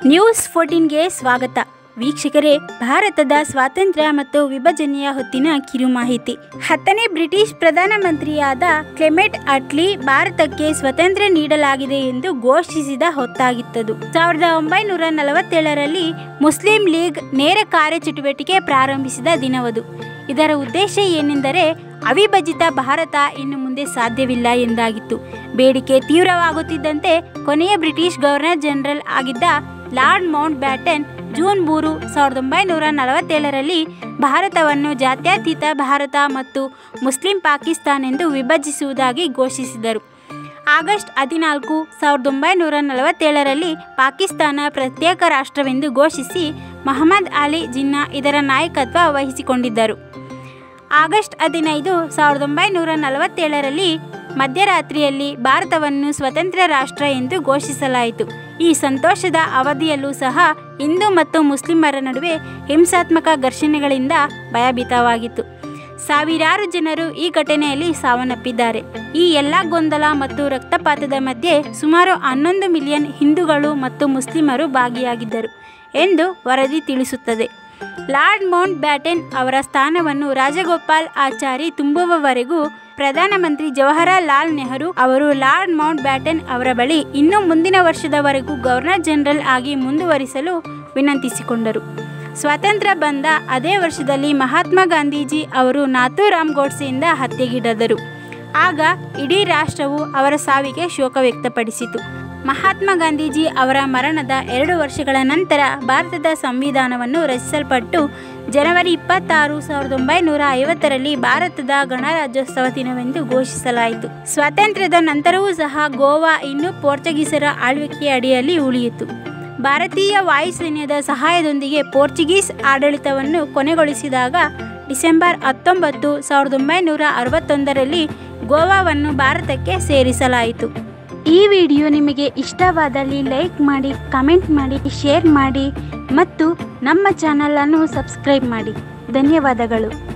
news ಫೋರ್ಟೀನ್ಗೆ ಸ್ವಾಗತ ವೀಕ್ಷಕರೇ ಭಾರತದ ಸ್ವಾತಂತ್ರ್ಯ ಮತ್ತು ವಿಭಜನೆಯ ಹೊತ್ತಿನ ಕಿರು ಮಾಹಿತಿ ಹತ್ತನೇ ಬ್ರಿಟಿಷ್ ಪ್ರಧಾನಮಂತ್ರಿಯಾದ ಕ್ಲೆಮೆಟ್ ಅಟ್ಲಿ ಭಾರತಕ್ಕೆ ಸ್ವಾತಂತ್ರ್ಯ ನೀಡಲಾಗಿದೆ ಎಂದು ಘೋಷಿಸಿದ ಹೊತ್ತಾಗಿತ್ತದು ಸಾವಿರದ ಒಂಬೈನೂರ ನಲವತ್ತೇಳರಲ್ಲಿ ಮುಸ್ಲಿಂ ಲೀಗ್ ನೇರ ಕಾರ್ಯಚಟುವಟಿಕೆ ಪ್ರಾರಂಭಿಸಿದ ದಿನವದು ಇದರ ಉದ್ದೇಶ ಏನೆಂದರೆ ಅವಿಭಜಿತ ಭಾರತ ಇನ್ನು ಮುಂದೆ ಸಾಧ್ಯವಿಲ್ಲ ಎಂದಾಗಿತ್ತು ಬೇಡಿಕೆ ತೀವ್ರವಾಗುತ್ತಿದ್ದಂತೆ ಕೊನೆಯ ಬ್ರಿಟಿಷ್ ಗವರ್ನರ್ ಜನರಲ್ ಆಗಿದ್ದ ಲಾರ್ಡ್ ಮೌಂಟ್ ಬ್ಯಾಟನ್ ಜೂನ್ ಮೂರು ಸಾವಿರದ ಒಂಬೈನೂರ ನಲವತ್ತೇಳರಲ್ಲಿ ಭಾರತವನ್ನು ಜಾತ್ಯತೀತ ಭಾರತ ಮತ್ತು ಮುಸ್ಲಿಂ ಪಾಕಿಸ್ತಾನ್ ಎಂದು ವಿಭಜಿಸುವುದಾಗಿ ಘೋಷಿಸಿದರು ಆಗಸ್ಟ್ ಹದಿನಾಲ್ಕು ಸಾವಿರದ ಒಂಬೈನೂರ ನಲವತ್ತೇಳರಲ್ಲಿ ಪಾಕಿಸ್ತಾನ ಪ್ರತ್ಯೇಕ ರಾಷ್ಟ್ರವೆಂದು ಘೋಷಿಸಿ ಮಹಮ್ಮದ್ ಅಲಿ ಜಿನ್ನಾ ಇದರ ನಾಯಕತ್ವ ವಹಿಸಿಕೊಂಡಿದ್ದರು ಆಗಸ್ಟ್ ಹದಿನೈದು ಸಾವಿರದ ಒಂಬೈನೂರ ನಲವತ್ತೇಳರಲ್ಲಿ ಮಧ್ಯರಾತ್ರಿಯಲ್ಲಿ ಭಾರತವನ್ನು ಸ್ವತಂತ್ರ ರಾಷ್ಟ್ರ ಎಂದು ಘೋಷಿಸಲಾಯಿತು ಈ ಸಂತೋಷದ ಅವಧಿಯಲ್ಲೂ ಸಹ ಹಿಂದೂ ಮತ್ತು ಮುಸ್ಲಿಮರ ನಡುವೆ ಹಿಂಸಾತ್ಮಕ ಘರ್ಷಣೆಗಳಿಂದ ಭಯಭೀತವಾಗಿತ್ತು ಸಾವಿರಾರು ಜನರು ಈ ಘಟನೆಯಲ್ಲಿ ಸಾವನ್ನಪ್ಪಿದ್ದಾರೆ ಈ ಎಲ್ಲ ಗೊಂದಲ ಮತ್ತು ರಕ್ತಪಾತದ ಮಧ್ಯೆ ಸುಮಾರು ಹನ್ನೊಂದು ಮಿಲಿಯನ್ ಹಿಂದೂಗಳು ಮತ್ತು ಮುಸ್ಲಿಮರು ಭಾಗಿಯಾಗಿದ್ದರು ಎಂದು ವರದಿ ತಿಳಿಸುತ್ತದೆ ಲಾರ್ಡ್ ಮೌಂಟ್ ಬ್ಯಾಟನ್ ಅವರ ಸ್ಥಾನವನ್ನು ರಾಜಗೋಪಾಲ್ ಆಚಾರಿ ತುಂಬುವವರೆಗೂ ಪ್ರಧಾನಮಂತ್ರಿ ಜವಾಹರಲಾಲ್ ಲಾಲ್ ನೆಹರು ಅವರು ಲಾರ್ಡ್ ಮೌಂಟ್ ಬ್ಯಾಟನ್ ಅವರ ಬಳಿ ಇನ್ನೂ ಮುಂದಿನ ವರ್ಷದವರೆಗೂ ಗವರ್ನರ್ ಜನರಲ್ ಆಗಿ ಮುಂದುವರಿಸಲು ವಿನಂತಿಸಿಕೊಂಡರು ಸ್ವಾತಂತ್ರ್ಯ ಬಂದ ಅದೇ ವರ್ಷದಲ್ಲಿ ಮಹಾತ್ಮ ಗಾಂಧೀಜಿ ಅವರು ನಾಥೂರಾಮ್ ಗೋಡ್ಸೆಯಿಂದ ಹತ್ಯೆಗೀಡಾದರು ಆಗ ಇಡೀ ರಾಷ್ಟ್ರವು ಅವರ ಸಾವಿಗೆ ಶೋಕ ವ್ಯಕ್ತಪಡಿಸಿತು ಮಹಾತ್ಮ ಗಾಂಧೀಜಿ ಅವರ ಮರಣದ ಎರಡು ವರ್ಷಗಳ ನಂತರ ಭಾರತದ ಸಂವಿಧಾನವನ್ನು ರಚಿಸಲ್ಪಟ್ಟು ಜನವರಿ ಇಪ್ಪತ್ತಾರು ಸಾವಿರದ ಒಂಬೈನೂರ ಐವತ್ತರಲ್ಲಿ ಭಾರತದ ಗಣರಾಜ್ಯೋತ್ಸವ ದಿನವೆಂದು ಘೋಷಿಸಲಾಯಿತು ಸ್ವಾತಂತ್ರ್ಯದ ನಂತರವೂ ಸಹ ಗೋವಾ ಇನ್ನೂ ಪೋರ್ಚುಗೀಸರ ಆಳ್ವಿಕೆಯ ಅಡಿಯಲ್ಲಿ ಉಳಿಯಿತು ಭಾರತೀಯ ವಾಯುಸೈನ್ಯದ ಸಹಾಯದೊಂದಿಗೆ ಪೋರ್ಚುಗೀಸ್ ಆಡಳಿತವನ್ನು ಕೊನೆಗೊಳಿಸಿದಾಗ ಡಿಸೆಂಬರ್ ಹತ್ತೊಂಬತ್ತು ಸಾವಿರದ ಒಂಬೈನೂರ ಅರವತ್ತೊಂದರಲ್ಲಿ ಗೋವಾವನ್ನು ಭಾರತಕ್ಕೆ ಸೇರಿಸಲಾಯಿತು ಈ ವಿಡಿಯೋ ನಿಮಗೆ ಇಷ್ಟವಾದಲ್ಲಿ ಲೈಕ್ ಮಾಡಿ ಕಮೆಂಟ್ ಮಾಡಿ ಶೇರ್ ಮಾಡಿ ಮತ್ತು ನಮ್ಮ ಚಾನಲನ್ನು ಸಬ್ಸ್ಕ್ರೈಬ್ ಮಾಡಿ ಧನ್ಯವಾದಗಳು